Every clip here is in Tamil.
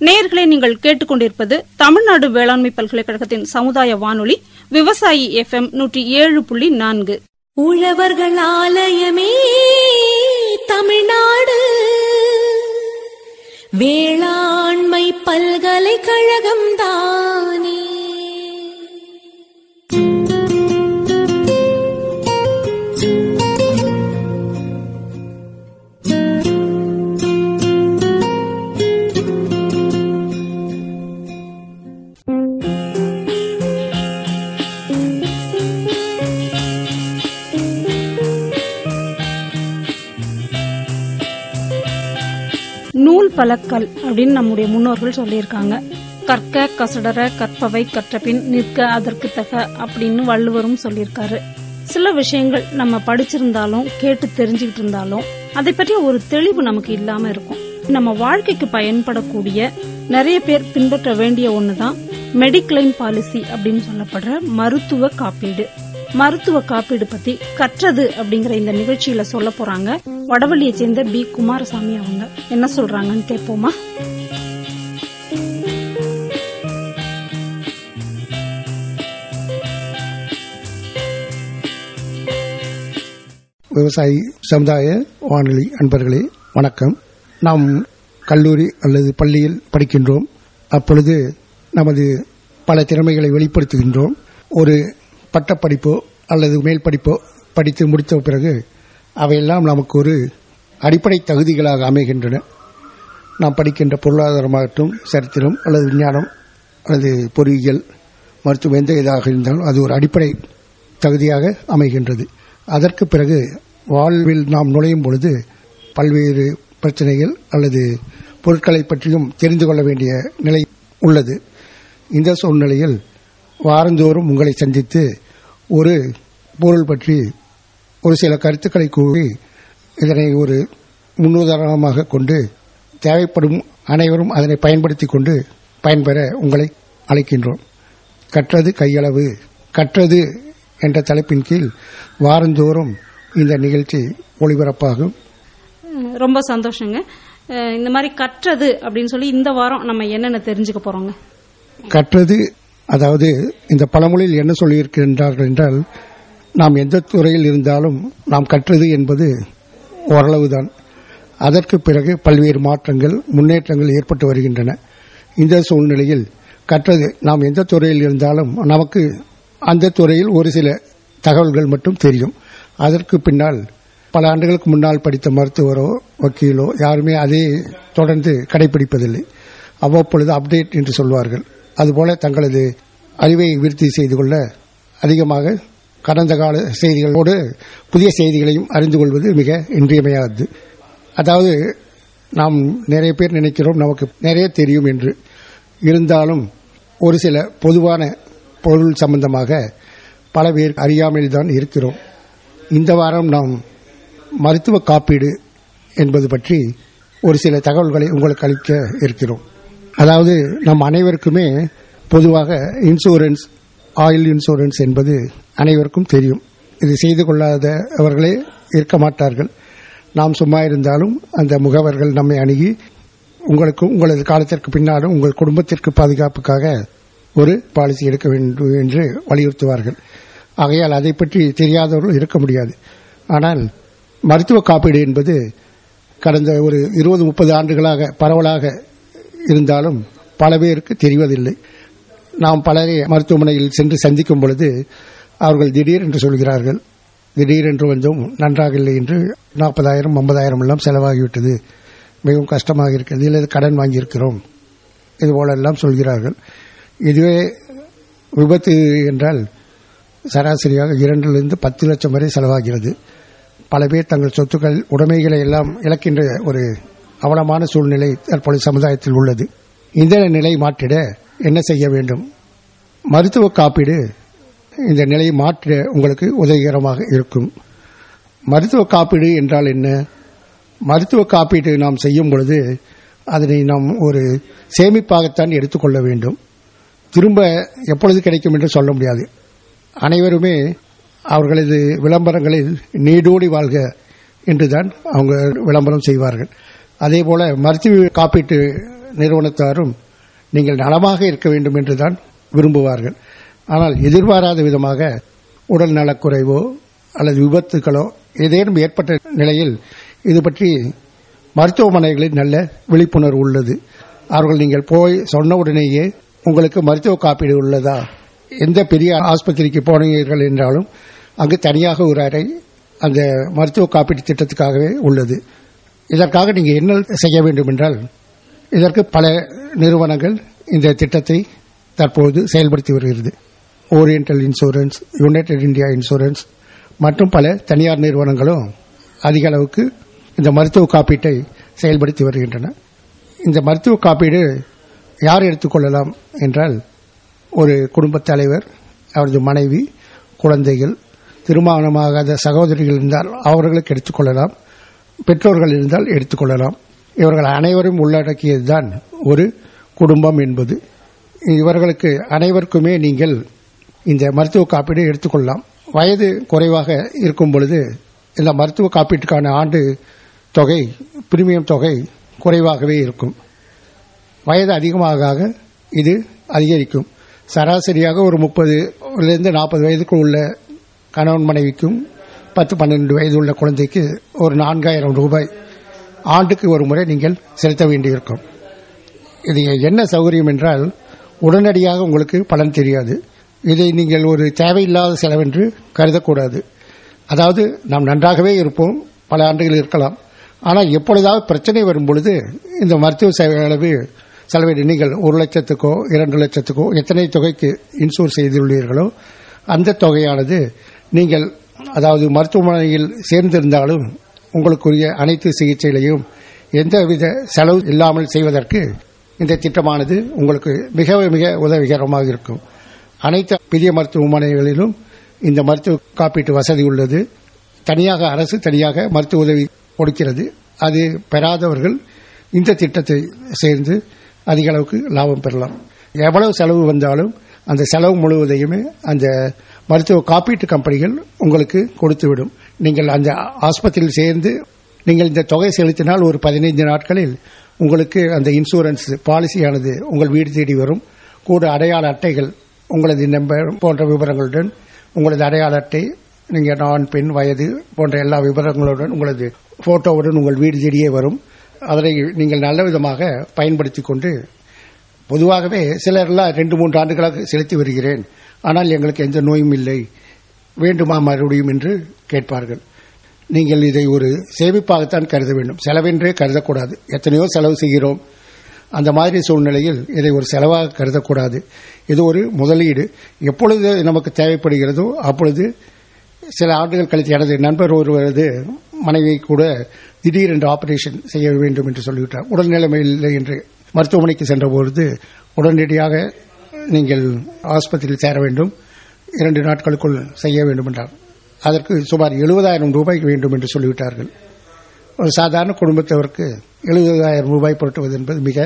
நேயர்களே நீங்கள் கேட்டுக்கொண்டிருப்பது தமிழ்நாடு வேளாண்மை பல்கலைக்கழகத்தின் சமுதாய வானொலி விவசாயி எஃப்எம் நூற்றி ஏழு புள்ளி நான்கு உழவர்கள் ஆலயமே தமிழ்நாடு வேளாண்மை பல்கலைக்கழகம் தானே நூல் பலக்கல் அப்படின்னு நம்முடைய முன்னோர்கள் சொல்லியிருக்காங்க கற்க கசடர கற்பவை கற்றபின் நிற்க அதற்கு தக அப்படின்னு வள்ளுவரும் சொல்லியிருக்காரு சில விஷயங்கள் நம்ம படிச்சிருந்தாலும் கேட்டு தெரிஞ்சுக்கிட்டு இருந்தாலும் அதை பற்றிய ஒரு தெளிவு நமக்கு இல்லாம இருக்கும் நம்ம வாழ்க்கைக்கு பயன்படக்கூடிய நிறைய பேர் பின்பற்ற வேண்டிய ஒண்ணுதான் மெடிக்ளைம் பாலிசி அப்படின்னு சொல்லப்படுற மருத்துவ காப்பீடு மருத்துவ காப்பீடு பத்தி கற்றது அப்படிங்கிற இந்த நிகழ்ச்சியில சொல்ல போறாங்க வடவள்ளியை சேர்ந்த பி குமாரசாமி அவங்க என்ன சொல்றாங்கன்னு கேட்போமா விவசாயி சமுதாய வானொலி அன்பர்களே வணக்கம் நாம் கல்லூரி அல்லது பள்ளியில் படிக்கின்றோம் அப்பொழுது நமது பல திறமைகளை வெளிப்படுத்துகின்றோம் ஒரு பட்டப்படிப்போ அல்லது மேல் படிப்போ படித்து முடித்த பிறகு அவையெல்லாம் நமக்கு ஒரு அடிப்படை தகுதிகளாக அமைகின்றன நாம் படிக்கின்ற பொருளாதாரமாகட்டும் சரித்திரம் அல்லது விஞ்ஞானம் அல்லது பொறியியல் மருத்துவம் எந்த இதாக இருந்தாலும் அது ஒரு அடிப்படை தகுதியாக அமைகின்றது அதற்கு பிறகு வாழ்வில் நாம் நுழையும் பொழுது பல்வேறு பிரச்சனைகள் அல்லது பொருட்களை பற்றியும் தெரிந்து கொள்ள வேண்டிய நிலை உள்ளது இந்த சூழ்நிலையில் வாரந்தோறும் உங்களை சந்தித்து ஒரு பொருள் பற்றி ஒரு சில கருத்துக்களை கூறி இதனை ஒரு முன்னுதாரணமாக கொண்டு தேவைப்படும் அனைவரும் அதனை பயன்படுத்திக் கொண்டு பயன்பெற உங்களை அழைக்கின்றோம் கற்றது கையளவு கற்றது என்ற தலைப்பின் கீழ் வாரந்தோறும் இந்த நிகழ்ச்சி ஒளிபரப்பாகும் உம், ரொம்ப சந்தோஷங்க அஹ், இந்த மாதிரி கற்றது அப்படின்னு சொல்லி இந்த வாரம் நம்ம என்னென்ன தெரிஞ்சுக்க போறோங்க கற்றது அதாவது இந்த பழமொழியில் என்ன சொல்லியிருக்கின்றார்கள் என்றால் நாம் எந்த துறையில் இருந்தாலும் நாம் கற்றது என்பது ஓரளவுதான் அதற்கு பிறகு பல்வேறு மாற்றங்கள் முன்னேற்றங்கள் ஏற்பட்டு வருகின்றன இந்த சூழ்நிலையில் கற்றது நாம் எந்த துறையில் இருந்தாலும் நமக்கு அந்த துறையில் ஒரு சில தகவல்கள் மட்டும் தெரியும் அதற்கு பின்னால் பல ஆண்டுகளுக்கு முன்னால் படித்த மருத்துவரோ வக்கீலோ யாருமே அதை தொடர்ந்து கடைபிடிப்பதில்லை அவ்வப்பொழுது அப்டேட் என்று சொல்வார்கள் அதுபோல தங்களது அறிவை விருத்தி செய்து கொள்ள அதிகமாக கடந்த கால செய்திகளோடு புதிய செய்திகளையும் அறிந்து கொள்வது மிக இன்றியமையாதது அதாவது நாம் நிறைய பேர் நினைக்கிறோம் நமக்கு நிறைய தெரியும் என்று இருந்தாலும் ஒரு சில பொதுவான பொருள் சம்பந்தமாக பல பேர் அறியாமல் தான் இருக்கிறோம் இந்த வாரம் நாம் மருத்துவ காப்பீடு என்பது பற்றி ஒரு சில தகவல்களை உங்களுக்கு அளிக்க இருக்கிறோம் அதாவது நம் அனைவருக்குமே பொதுவாக இன்சூரன்ஸ் ஆயில் இன்சூரன்ஸ் என்பது அனைவருக்கும் தெரியும் இது செய்து கொள்ளாதவர்களே இருக்க மாட்டார்கள் நாம் சும்மா இருந்தாலும் அந்த முகவர்கள் நம்மை அணுகி உங்களுக்கும் உங்களது காலத்திற்கு பின்னாலும் உங்கள் குடும்பத்திற்கு பாதுகாப்புக்காக ஒரு பாலிசி எடுக்க வேண்டும் என்று வலியுறுத்துவார்கள் ஆகையால் அதை பற்றி தெரியாதவர்கள் இருக்க முடியாது ஆனால் மருத்துவ காப்பீடு என்பது கடந்த ஒரு இருபது முப்பது ஆண்டுகளாக பரவலாக இருந்தாலும் பல பேருக்கு தெரிவதில்லை நாம் பலரை மருத்துவமனையில் சென்று சந்திக்கும் பொழுது அவர்கள் திடீர் என்று சொல்கிறார்கள் திடீரென்று வந்தோம் நன்றாக இல்லை என்று நாற்பதாயிரம் ஐம்பதாயிரம் எல்லாம் செலவாகிவிட்டது மிகவும் கஷ்டமாக இருக்கிறது இல்லை கடன் வாங்கியிருக்கிறோம் இதுபோலெல்லாம் சொல்கிறார்கள் இதுவே விபத்து என்றால் சராசரியாக இரண்டிலிருந்து பத்து லட்சம் வரை செலவாகிறது பல பேர் தங்கள் சொத்துக்கள் உடைமைகளை எல்லாம் இழக்கின்ற ஒரு அவலமான சூழ்நிலை தற்பொழுது சமுதாயத்தில் உள்ளது இந்த நிலை மாற்றிட என்ன செய்ய வேண்டும் மருத்துவ காப்பீடு இந்த நிலையை மாற்ற உங்களுக்கு உதவிகரமாக இருக்கும் மருத்துவ காப்பீடு என்றால் என்ன மருத்துவ காப்பீடு நாம் செய்யும் பொழுது அதனை நாம் ஒரு சேமிப்பாகத்தான் எடுத்துக்கொள்ள வேண்டும் திரும்ப எப்பொழுது கிடைக்கும் என்று சொல்ல முடியாது அனைவருமே அவர்களது விளம்பரங்களில் நீடோடி வாழ்க என்றுதான் அவங்க விளம்பரம் செய்வார்கள் அதே போல மருத்துவ காப்பீட்டு நிறுவனத்தாரும் நீங்கள் நலமாக இருக்க வேண்டும் என்றுதான் விரும்புவார்கள் ஆனால் எதிர்பாராத விதமாக உடல் நலக்குறைவோ அல்லது விபத்துகளோ ஏதேனும் ஏற்பட்ட நிலையில் இது பற்றி மருத்துவமனைகளில் நல்ல விழிப்புணர்வு உள்ளது அவர்கள் நீங்கள் போய் சொன்ன உடனேயே உங்களுக்கு மருத்துவ காப்பீடு உள்ளதா எந்த பெரிய ஆஸ்பத்திரிக்கு போனீர்கள் என்றாலும் அங்கு தனியாக ஒரு அறை அந்த மருத்துவ காப்பீட்டு திட்டத்துக்காகவே உள்ளது இதற்காக நீங்கள் என்ன செய்ய வேண்டும் என்றால் இதற்கு பல நிறுவனங்கள் இந்த திட்டத்தை தற்போது செயல்படுத்தி வருகிறது Oriental Insurance United India Insurance மற்றும் பல தனியார் நிறுவனங்களும் அதிக அளவுக்கு இந்த மருத்துவ காப்பீட்டை செயல்படுத்தி வருகின்றன இந்த மருத்துவ காப்பீடு யார் எடுத்துக்கொள்ளலாம் என்றால் ஒரு குடும்பத் தலைவர் அவரது மனைவி குழந்தைகள் திருமணமாகாத சகோதரிகள் இருந்தால் அவர்களுக்கு எடுத்துக்கொள்ளலாம் பெற்றோர்கள் இருந்தால் எடுத்துக்கொள்ளலாம் இவர்கள் அனைவரும் உள்ளடக்கியதுதான் ஒரு குடும்பம் என்பது இவர்களுக்கு அனைவருக்குமே நீங்கள் இந்த மருத்துவ காப்பீடு எடுத்துக்கொள்ளலாம் வயது குறைவாக இருக்கும் பொழுது இந்த மருத்துவ காப்பீட்டுக்கான ஆண்டு தொகை பிரீமியம் தொகை குறைவாகவே இருக்கும் வயது அதிகமாக ஆக இது அதிகரிக்கும் சராசரியாக ஒரு முப்பதுலேருந்து நாற்பது வயதுக்குள் உள்ள கணவன் மனைவிக்கும் பத்து பன்னெண்டு வயது உள்ள குழந்தைக்கு ஒரு நான்காயிரம் ரூபாய் ஆண்டுக்கு ஒரு முறை நீங்கள் செலுத்த வேண்டியிருக்கும் இது என்ன சௌகரியம் என்றால் உடனடியாக உங்களுக்கு பலன் தெரியாது இதை நீங்கள் ஒரு தேவையில்லாத செலவென்று கருதக்கூடாது அதாவது நாம் நன்றாகவே இருப்போம் பல ஆண்டுகள் இருக்கலாம் ஆனால் எப்பொழுதாவது பிரச்சனை வரும் பொழுது இந்த மருத்துவ செலவு செலவீடு நீங்கள் ஒரு லட்சத்துக்கோ இரண்டு லட்சத்துக்கோ எத்தனை தொகைக்கு இன்சூர் செய்துள்ளீர்களோ அந்த தொகையானது நீங்கள் அதாவது மருத்துவமனையில் சேர்ந்திருந்தாலும் உங்களுக்குரிய அனைத்து சிகிச்சைகளையும் எந்தவித செலவு இல்லாமல் செய்வதற்கு இந்த திட்டமானது உங்களுக்கு மிக மிக உதவிகரமாக இருக்கும் அனைத்து பெரிய மருத்துவமனைகளிலும் இந்த மருத்துவ காப்பீட்டு வசதி உள்ளது தனியாக அரசு தனியாக மருத்துவ உதவி கொடுக்கிறது அது பெறாதவர்கள் இந்த திட்டத்தை சேர்ந்து அதிக அளவுக்கு லாபம் பெறலாம் எவ்வளவு செலவு வந்தாலும் அந்த செலவு முழுவதையுமே அந்த மருத்துவ காப்பீட்டு கம்பெனிகள் உங்களுக்கு கொடுத்துவிடும் நீங்கள் அந்த ஆஸ்பத்திரியில் சேர்ந்து நீங்கள் இந்த தொகை செலுத்தினால் ஒரு பதினைந்து நாட்களில் உங்களுக்கு அந்த இன்சூரன்ஸ் பாலிசியானது உங்கள் வீடு தேடி வரும் கூட அடையாள அட்டைகள் உங்களது நம்பர் போன்ற விவரங்களுடன் உங்களது அடையாள அட்டை நீங்கள் ஆண் பெண் வயது போன்ற எல்லா விவரங்களுடன் உங்களது போட்டோவுடன் உங்கள் வீடு தேடியே வரும் அதனை நீங்கள் நல்ல விதமாக பயன்படுத்திக் கொண்டு பொதுவாகவே சிலர்லாம் ரெண்டு மூன்று ஆண்டுகளாக செலுத்தி வருகிறேன் ஆனால் எங்களுக்கு எந்த நோயும் இல்லை வேண்டுமா மறுபடியும் என்று கேட்பார்கள் நீங்கள் இதை ஒரு சேமிப்பாகத்தான் கருத வேண்டும் செலவென்றே கருதக்கூடாது எத்தனையோ செலவு செய்கிறோம் அந்த மாதிரி சூழ்நிலையில் இதை ஒரு செலவாக கருதக்கூடாது இது ஒரு முதலீடு எப்பொழுது நமக்கு தேவைப்படுகிறதோ அப்பொழுது சில ஆண்டுகள் கழித்து எனது நண்பர் ஒருவரது மனைவி கூட திடீரென்று ஆபரேஷன் செய்ய வேண்டும் என்று சொல்லிவிட்டார் உடல்நிலைமை இல்லை என்று மருத்துவமனைக்கு சென்றபொழுது உடனடியாக நீங்கள் ஆஸ்பத்திரியில் சேர வேண்டும் இரண்டு நாட்களுக்குள் செய்ய வேண்டும் என்றார் அதற்கு சுமார் எழுபதாயிரம் ரூபாய் வேண்டும் என்று சொல்லிவிட்டார்கள் ஒரு சாதாரண குடும்பத்தவருக்கு எழுபதாயிரம் ரூபாய் புரட்டுவது என்பது மிக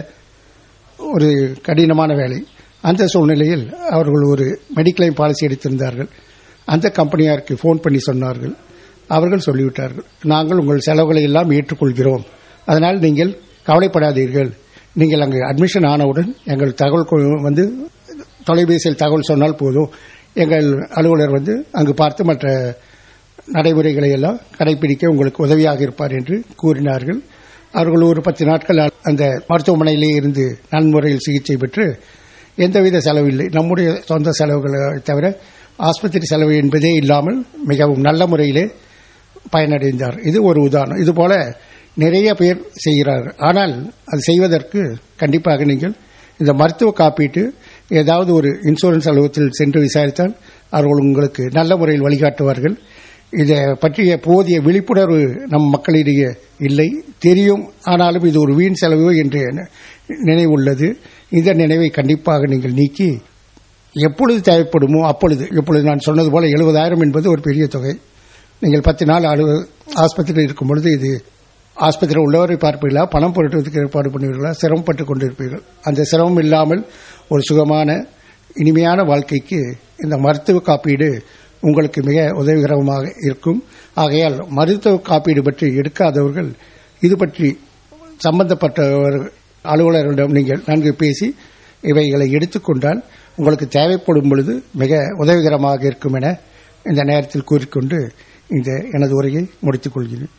ஒரு கடினமான வேலை அந்த சூழ்நிலையில் அவர்கள் ஒரு மெடிக்ளைம் பாலிசி எடுத்திருந்தார்கள் அந்த கம்பெனியாருக்கு ஃபோன் பண்ணி சொன்னார்கள் அவர்கள் சொல்லிவிட்டார்கள் நாங்கள் உங்கள் செலவுகளை எல்லாம் ஏற்றுக்கொள்கிறோம் அதனால் நீங்கள் கவலைப்படாதீர்கள் நீங்கள் அங்கு அட்மிஷன் ஆனவுடன் எங்கள் தகவல் வந்து தொலைபேசியில் தகவல் சொன்னால் போதும் எங்கள் அலுவலர் வந்து அங்கு பார்த்து மற்ற நடைமுறைகளை எல்லாம் கடைபிடிக்க உங்களுக்கு உதவியாக இருப்பார் என்று கூறினார்கள் அவர்கள் ஒரு பத்து நாட்கள் அந்த மருத்துவமனையிலே இருந்து நன்முறையில் சிகிச்சை பெற்று எந்தவித செலவில்லை நம்முடைய சொந்த செலவுகளை தவிர ஆஸ்பத்திரி செலவு என்பதே இல்லாமல் மிகவும் நல்ல முறையிலே பயனடைந்தார் இது ஒரு உதாரணம் இதுபோல நிறைய பேர் செய்கிறார்கள் ஆனால் அது செய்வதற்கு கண்டிப்பாக நீங்கள் இந்த மருத்துவ காப்பீட்டு ஏதாவது ஒரு இன்சூரன்ஸ் அலுவலகத்தில் சென்று விசாரித்தால் அவர்கள் உங்களுக்கு நல்ல முறையில் வழிகாட்டுவார்கள் இதை பற்றிய போதிய விழிப்புணர்வு நம் மக்களிடையே இல்லை தெரியும் ஆனாலும் இது ஒரு வீண் செலவு என்று நினைவு உள்ளது இந்த நினைவை கண்டிப்பாக நீங்கள் நீக்கி எப்பொழுது தேவைப்படுமோ அப்பொழுது இப்பொழுது நான் சொன்னது போல எழுபதாயிரம் என்பது ஒரு பெரிய தொகை நீங்கள் பத்து நாள் அலுவ ஆஸ்பத்திரியில் இருக்கும் பொழுது இது ஆஸ்பத்திரியில் உள்ளவரை பார்ப்பீர்களா பணம் பொருட்டுவதற்கு ஏற்பாடு பண்ணுவீர்களா சிரமப்பட்டுக் கொண்டிருப்பீர்கள் அந்த சிரமம் இல்லாமல் ஒரு சுகமான இனிமையான வாழ்க்கைக்கு இந்த மருத்துவ காப்பீடு உங்களுக்கு மிக உதவிகரமாக இருக்கும் ஆகையால் மருத்துவ காப்பீடு பற்றி எடுக்காதவர்கள் இது பற்றி சம்பந்தப்பட்டவர் அலுவலர்களிடம் நீங்கள் நன்கு பேசி இவைகளை எடுத்துக்கொண்டால் உங்களுக்கு தேவைப்படும் பொழுது மிக உதவிகரமாக இருக்கும் என இந்த நேரத்தில் கூறிக்கொண்டு இந்த எனது உரையை முடித்துக் கொள்கிறேன்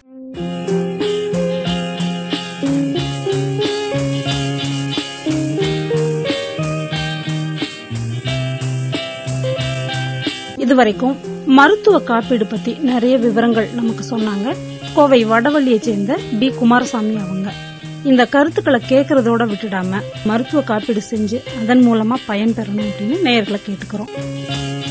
இதுவரைக்கும் மருத்துவ காப்பீடு பத்தி நிறைய விவரங்கள் நமக்கு சொன்னாங்க கோவை வடவள்ளியை சேர்ந்த பி குமாரசாமி அவங்க இந்த கருத்துக்களை கேட்கறதோட விட்டுடாம மருத்துவ காப்பீடு செஞ்சு அதன் மூலமா பயன்பெறணும் அப்படின்னு நேயர்களை கேட்டுக்கிறோம்